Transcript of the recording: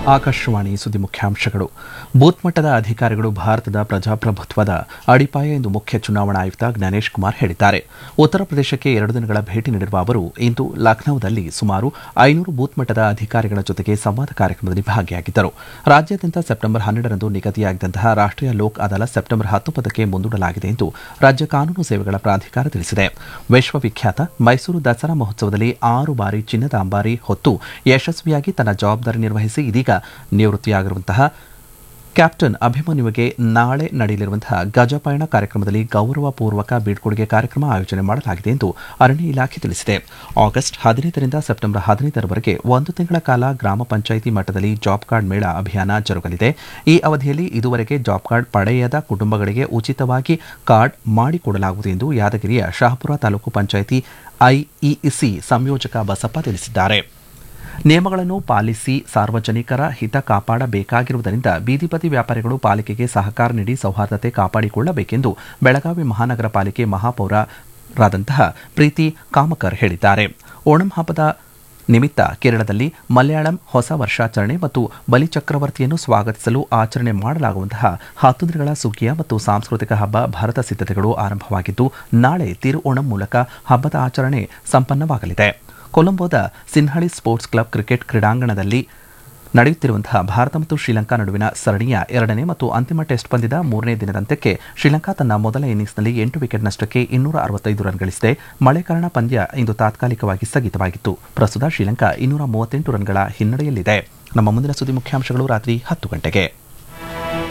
ಆಕಾಶವಾಣಿ ಸುದ್ದಿ ಮುಖ್ಯಾಂಶಗಳು ಬೂತ್ ಮಟ್ಟದ ಅಧಿಕಾರಿಗಳು ಭಾರತದ ಪ್ರಜಾಪ್ರಭುತ್ವದ ಅಡಿಪಾಯ ಎಂದು ಮುಖ್ಯ ಚುನಾವಣಾ ಆಯುಕ್ತ ಜ್ಞಾನೇಶ್ ಕುಮಾರ್ ಹೇಳಿದ್ದಾರೆ ಉತ್ತರ ಪ್ರದೇಶಕ್ಕೆ ಎರಡು ದಿನಗಳ ಭೇಟಿ ನೀಡಿರುವ ಅವರು ಇಂದು ಲಖನೌದಲ್ಲಿ ಸುಮಾರು ಐನೂರು ಬೂತ್ ಮಟ್ಟದ ಅಧಿಕಾರಿಗಳ ಜೊತೆಗೆ ಸಂವಾದ ಕಾರ್ಯಕ್ರಮದಲ್ಲಿ ಭಾಗಿಯಾಗಿದ್ದರು ರಾಜ್ಯಾದ್ಯಂತ ಸೆಪ್ಟೆಂಬರ್ ಹನ್ನೆರಡರಂದು ನಿಗದಿಯಾಗಿದ್ದಂತಹ ರಾಷ್ಟೀಯ ಲೋಕ್ ಅದಾಲತ್ ಸೆಪ್ಟೆಂಬರ್ ಹತ್ತೊಂಬತ್ತಕ್ಕೆ ಮುಂದೂಡಲಾಗಿದೆ ಎಂದು ರಾಜ್ಯ ಕಾನೂನು ಸೇವೆಗಳ ಪ್ರಾಧಿಕಾರ ತಿಳಿಸಿದೆ ವಿಶ್ವವಿಖ್ಯಾತ ಮೈಸೂರು ದಸರಾ ಮಹೋತ್ಸವದಲ್ಲಿ ಆರು ಬಾರಿ ಚಿನ್ನದ ಅಂಬಾರಿ ಹೊತ್ತು ಯಶಸ್ವಿಯಾಗಿ ತನ್ನ ಜವಾಬ್ದಾರಿ ನಿರ್ವಹಿಸಿ ಇದೀಗ ನಿವೃತ್ತಿಯಾಗಿರುವಂತಹ ಕ್ಯಾಪ್ಟನ್ ಅಭಿಮನ್ಯುವಿಗೆ ನಾಳೆ ನಡೆಯಲಿರುವಂತಹ ಗಜಪಯಣ ಕಾರ್ಯಕ್ರಮದಲ್ಲಿ ಗೌರವಪೂರ್ವಕ ಬೀಳ್ಕೊಡುಗೆ ಕಾರ್ಯಕ್ರಮ ಆಯೋಜನೆ ಮಾಡಲಾಗಿದೆ ಎಂದು ಅರಣ್ಯ ಇಲಾಖೆ ತಿಳಿಸಿದೆ ಆಗಸ್ಟ್ ಹದಿನೈದರಿಂದ ಸೆಪ್ಟೆಂಬರ್ ಹದಿನೈದರವರೆಗೆ ಒಂದು ತಿಂಗಳ ಕಾಲ ಗ್ರಾಮ ಪಂಚಾಯಿತಿ ಮಟ್ಟದಲ್ಲಿ ಜಾಬ್ ಕಾರ್ಡ್ ಮೇಳ ಅಭಿಯಾನ ಜರುಗಲಿದೆ ಈ ಅವಧಿಯಲ್ಲಿ ಇದುವರೆಗೆ ಜಾಬ್ ಕಾರ್ಡ್ ಪಡೆಯದ ಕುಟುಂಬಗಳಿಗೆ ಉಚಿತವಾಗಿ ಕಾರ್ಡ್ ಮಾಡಿಕೊಡಲಾಗುವುದು ಎಂದು ಯಾದಗಿರಿಯ ಶಹಾಪುರ ತಾಲೂಕು ಪಂಚಾಯಿತಿ ಐಇಸಿ ಸಂಯೋಜಕ ಬಸಪ್ಪ ತಿಳಿಸಿದ್ದಾರೆ ನಿಯಮಗಳನ್ನು ಪಾಲಿಸಿ ಸಾರ್ವಜನಿಕರ ಹಿತ ಕಾಪಾಡಬೇಕಾಗಿರುವುದರಿಂದ ಬೀದಿಬದಿ ವ್ಯಾಪಾರಿಗಳು ಪಾಲಿಕೆಗೆ ಸಹಕಾರ ನೀಡಿ ಸೌಹಾರ್ದತೆ ಕಾಪಾಡಿಕೊಳ್ಳಬೇಕೆಂದು ಬೆಳಗಾವಿ ಮಹಾನಗರ ಪಾಲಿಕೆ ಮಹಾಪೌರರಾದಂತಹ ಪ್ರೀತಿ ಕಾಮಕರ್ ಹೇಳಿದ್ದಾರೆ ಓಣಂ ಹಬ್ಬದ ನಿಮಿತ್ತ ಕೇರಳದಲ್ಲಿ ಮಲಯಾಳಂ ಹೊಸ ವರ್ಷಾಚರಣೆ ಮತ್ತು ಬಲಿಚಕ್ರವರ್ತಿಯನ್ನು ಸ್ವಾಗತಿಸಲು ಆಚರಣೆ ಮಾಡಲಾಗುವಂತಹ ಹತ್ತು ದಿನಗಳ ಸುಗ್ಗಿಯ ಮತ್ತು ಸಾಂಸ್ಕೃತಿಕ ಹಬ್ಬ ಭರತ ಸಿದ್ಧತೆಗಳು ಆರಂಭವಾಗಿದ್ದು ನಾಳೆ ತಿರು ಓಣಂ ಮೂಲಕ ಹಬ್ಬದ ಆಚರಣೆ ಸಂಪನ್ನವಾಗಲಿದೆ ಕೊಲಂಬೋದ ಸಿನ್ಹಳಿ ಸ್ಪೋರ್ಟ್ಸ್ ಕ್ಲಬ್ ಕ್ರಿಕೆಟ್ ಕ್ರೀಡಾಂಗಣದಲ್ಲಿ ನಡೆಯುತ್ತಿರುವಂತಹ ಭಾರತ ಮತ್ತು ಶ್ರೀಲಂಕಾ ನಡುವಿನ ಸರಣಿಯ ಎರಡನೇ ಮತ್ತು ಅಂತಿಮ ಟೆಸ್ಟ್ ಪಂದ್ಯದ ಮೂರನೇ ದಿನದಂತ್ಯಕ್ಕೆ ಶ್ರೀಲಂಕಾ ತನ್ನ ಮೊದಲ ಇನ್ನಿಂಗ್ಸ್ನಲ್ಲಿ ಎಂಟು ವಿಕೆಟ್ ನಷ್ಟಕ್ಕೆ ಇನ್ನೂರ ಅರವತ್ತೈದು ರನ್ ಗಳಿಸಿದೆ ಮಳೆ ಕಾರಣ ಪಂದ್ಯ ಇಂದು ತಾತ್ಕಾಲಿಕವಾಗಿ ಸ್ಥಗಿತವಾಗಿತ್ತು ಪ್ರಸ್ತುತ ಶ್ರೀಲಂಕಾ ಇನ್ನೂರ ಮೂವತ್ತೆಂಟು ರನ್ಗಳ ಹಿನ್ನಡೆಯಲ್ಲಿದೆ ನಮ್ಮ ಮುಂದಿನ ಸುದ್ದಿ ಮುಖ್ಯಾಂಶಗಳು ರಾತ್ರಿ ಹತ್ತು ಗಂಟೆಗೆ